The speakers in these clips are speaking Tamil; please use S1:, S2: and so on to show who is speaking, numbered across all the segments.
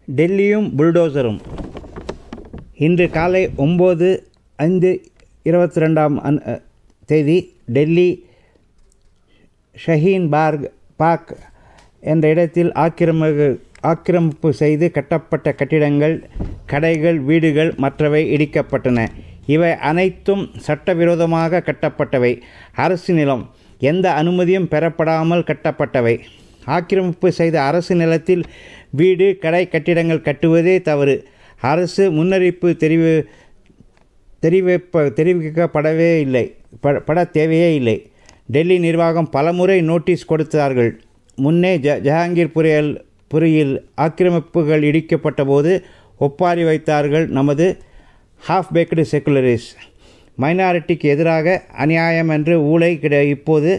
S1: டெல்லியும் புல்டோசரும் இன்று காலை ஒம்பது ஐந்து இருபத்தி ரெண்டாம் அன் தேதி டெல்லி ஷஹீன் பார்க் பார்க் என்ற இடத்தில் ஆக்கிரமிப்பு ஆக்கிரமிப்பு செய்து கட்டப்பட்ட கட்டிடங்கள் கடைகள் வீடுகள் மற்றவை இடிக்கப்பட்டன இவை அனைத்தும் சட்டவிரோதமாக கட்டப்பட்டவை அரசு நிலம் எந்த அனுமதியும் பெறப்படாமல் கட்டப்பட்டவை ஆக்கிரமிப்பு செய்த அரசு நிலத்தில் வீடு கடை கட்டிடங்கள் கட்டுவதே தவறு அரசு முன்னறிவிப்பு தெரிவி தெரிவிப்ப தெரிவிக்கப்படவே இல்லை ப பட தேவையே இல்லை டெல்லி நிர்வாகம் பலமுறை நோட்டீஸ் கொடுத்தார்கள் முன்னே ஜ ஜஹாங்கீர் புரியல் புரியில் ஆக்கிரமிப்புகள் இடிக்கப்பட்ட போது ஒப்பாரி வைத்தார்கள் நமது ஹாஃப் பேக்கடு செக்குலரிஸ் மைனாரிட்டிக்கு எதிராக அநியாயம் என்று ஊழை கிட இப்போது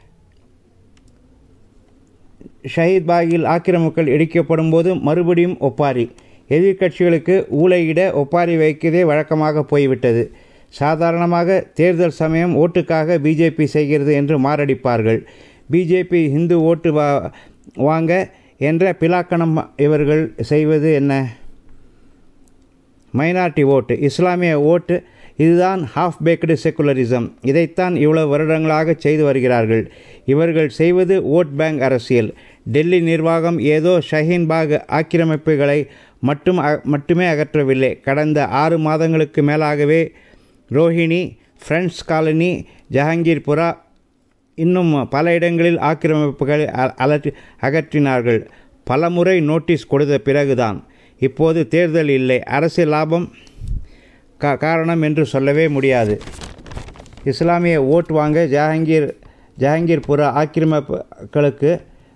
S1: ஷஹீத் பாகில் ஆக்கிரமிப்புகள் இடிக்கப்படும் போது மறுபடியும் ஒப்பாரி எதிர்க்கட்சிகளுக்கு ஊழையிட ஒப்பாரி வைக்கதே வழக்கமாக போய்விட்டது சாதாரணமாக தேர்தல் சமயம் ஓட்டுக்காக பிஜேபி செய்கிறது என்று மாரடிப்பார்கள் பிஜேபி இந்து ஓட்டு வா வாங்க என்ற பிலாக்கணம் இவர்கள் செய்வது என்ன மைனாரிட்டி ஓட்டு இஸ்லாமிய ஓட்டு இதுதான் ஹாஃப் பேக்கடு செக்குலரிசம் இதைத்தான் இவ்வளவு வருடங்களாக செய்து வருகிறார்கள் இவர்கள் செய்வது ஓட் பேங்க் அரசியல் டெல்லி நிர்வாகம் ஏதோ ஷஹீன்பாக் ஆக்கிரமிப்புகளை மட்டும் மட்டுமே அகற்றவில்லை கடந்த ஆறு மாதங்களுக்கு மேலாகவே ரோஹிணி ஃப்ரெண்ட்ஸ் காலனி ஜஹாங்கீர்புரா இன்னும் பல இடங்களில் ஆக்கிரமிப்புகளை அலற்றி அகற்றினார்கள் பலமுறை நோட்டீஸ் கொடுத்த பிறகுதான் இப்போது தேர்தல் இல்லை அரசியல் லாபம் கா காரணம் என்று சொல்லவே முடியாது இஸ்லாமிய ஓட் வாங்க ஜஹாங்கீர் ஜஹாங்கீர்புர ஆக்கிரமிப்புகளுக்கு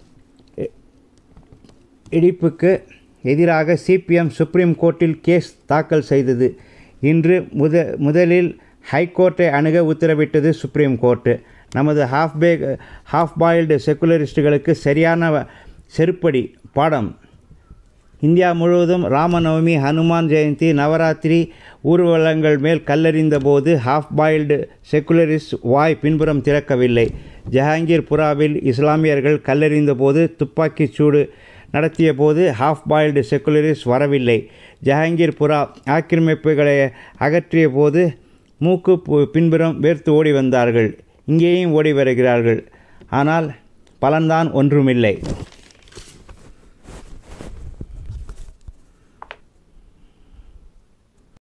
S1: இடிப்புக்கு எதிராக சிபிஎம் சுப்ரீம் கோர்ட்டில் கேஸ் தாக்கல் செய்தது இன்று முத முதலில் ஹைகோர்ட்டை அணுக உத்தரவிட்டது சுப்ரீம் கோர்ட்டு நமது ஹாஃப் பே ஹாஃப் பாயில்டு செக்குலரிஸ்டுகளுக்கு சரியான செருப்படி பாடம் இந்தியா முழுவதும் ராமநவமி ஹனுமான் ஜெயந்தி நவராத்திரி ஊர்வலங்கள் மேல் கல்லறிந்த போது ஹாஃப் பாயில்டு செக்குலரிஸ்ட் வாய் பின்புறம் திறக்கவில்லை ஜஹாங்கீர் புறாவில் இஸ்லாமியர்கள் கல்லறிந்த போது துப்பாக்கிச் சூடு நடத்திய போது ஹாஃப் பாயில்டு செக்குலரிஸ்ட் வரவில்லை ஜஹாங்கீர் புறா ஆக்கிரமிப்புகளை அகற்றிய போது மூக்கு பின்புறம் வேர்த்து ஓடி வந்தார்கள் இங்கேயும் ஓடி வருகிறார்கள் ஆனால் பலன்தான் ஒன்றுமில்லை